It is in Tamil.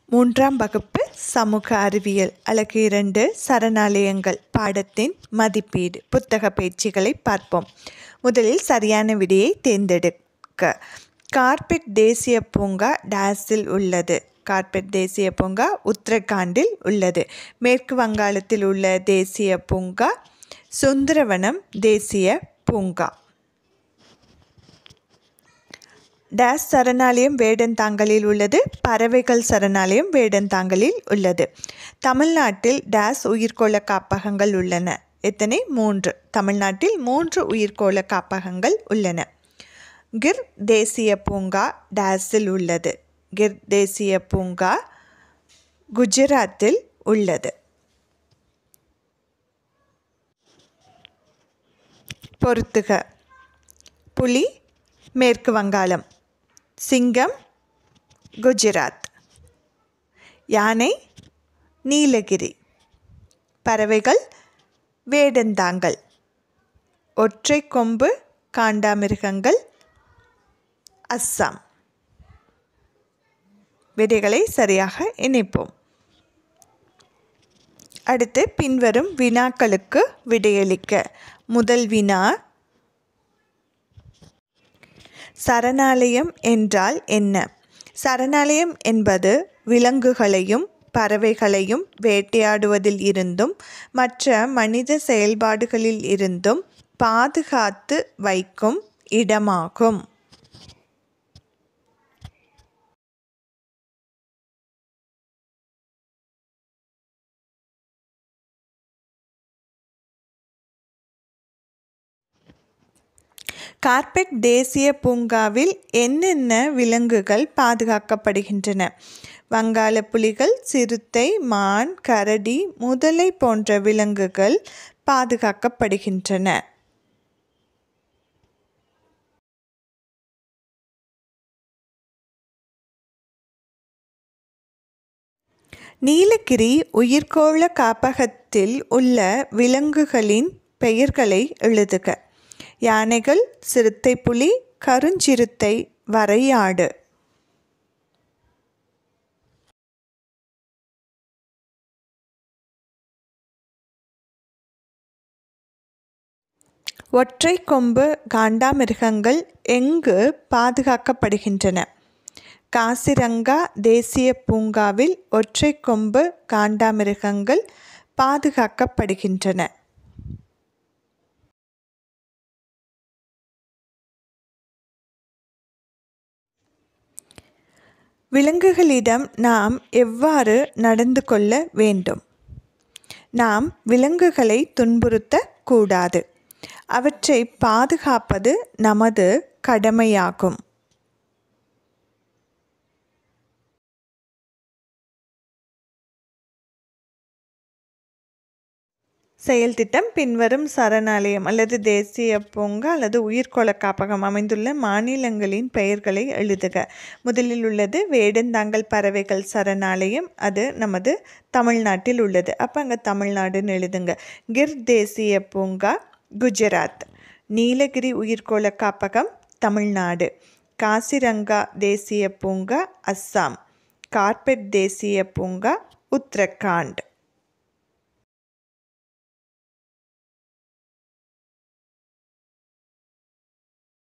மூன்றாம் வகுப்பு சமூக அறிவியல் அலகு இரண்டு சரணாலயங்கள் பாடத்தின் மதிப்பீடு புத்தக பயிற்சிகளை பார்ப்போம் முதலில் சரியான விடையை தேர்ந்தெடுக்க கார்பெட் தேசிய பூங்கா டேஸில் உள்ளது கார்பெட் தேசிய பூங்கா உத்தரகாண்டில் உள்ளது மேற்கு வங்காளத்தில் உள்ள தேசிய பூங்கா சுந்தரவனம் தேசிய பூங்கா டேஸ் சரணாலயம் வேடந்தாங்கலில் உள்ளது பறவைகள் சரணாலயம் வேடந்தாங்கலில் உள்ளது தமிழ்நாட்டில் டேஸ் உயிர்கோள காப்பகங்கள் உள்ளன எத்தனை மூன்று தமிழ்நாட்டில் மூன்று உயிர்கோள காப்பகங்கள் உள்ளன கிர் தேசிய பூங்கா டேஸில் உள்ளது கிர் தேசிய பூங்கா குஜராத்தில் உள்ளது பொறுத்துக புலி மேற்கு வங்காளம் சிங்கம் குஜராத் யானை நீலகிரி பறவைகள் வேடந்தாங்கல் ஒற்றை கொம்பு காண்டாமிருகங்கள் அஸ்ஸாம் விடைகளை சரியாக இணைப்போம் அடுத்து பின்வரும் வினாக்களுக்கு விடையளிக்க முதல் வினா சரணாலயம் என்றால் என்ன சரணாலயம் என்பது விலங்குகளையும் பறவைகளையும் வேட்டையாடுவதில் இருந்தும் மற்ற மனித செயல்பாடுகளில் இருந்தும் பாதுகாத்து வைக்கும் இடமாகும் கார்பெட் தேசிய பூங்காவில் என்னென்ன விலங்குகள் பாதுகாக்கப்படுகின்றன வங்காள புலிகள் சிறுத்தை மான் கரடி முதலை போன்ற விலங்குகள் பாதுகாக்கப்படுகின்றன நீலகிரி உயிர்கோள காப்பகத்தில் உள்ள விலங்குகளின் பெயர்களை எழுதுக யானைகள் சிறுத்தை புலி கருஞ்சிறுத்தை வரையாடு ஒற்றை கொம்பு காண்டாமிருகங்கள் எங்கு பாதுகாக்கப்படுகின்றன காசிரங்கா தேசிய பூங்காவில் ஒற்றை கொம்பு காண்டாமிருகங்கள் பாதுகாக்கப்படுகின்றன விலங்குகளிடம் நாம் எவ்வாறு நடந்து கொள்ள வேண்டும் நாம் விலங்குகளை துன்புறுத்த கூடாது அவற்றை பாதுகாப்பது நமது கடமையாகும் செயல் திட்டம் பின்வரும் சரணாலயம் அல்லது தேசிய பூங்கா அல்லது உயிர்கோள காப்பகம் அமைந்துள்ள மாநிலங்களின் பெயர்களை எழுதுக முதலில் உள்ளது வேடந்தாங்கல் பறவைகள் சரணாலயம் அது நமது தமிழ்நாட்டில் உள்ளது அப்போ அங்கே தமிழ்நாடுன்னு எழுதுங்க கிர் தேசிய பூங்கா குஜராத் நீலகிரி உயிர்கோள காப்பகம் தமிழ்நாடு காசிரங்கா தேசிய பூங்கா அஸ்ஸாம் கார்பெட் தேசிய பூங்கா உத்தரகாண்ட்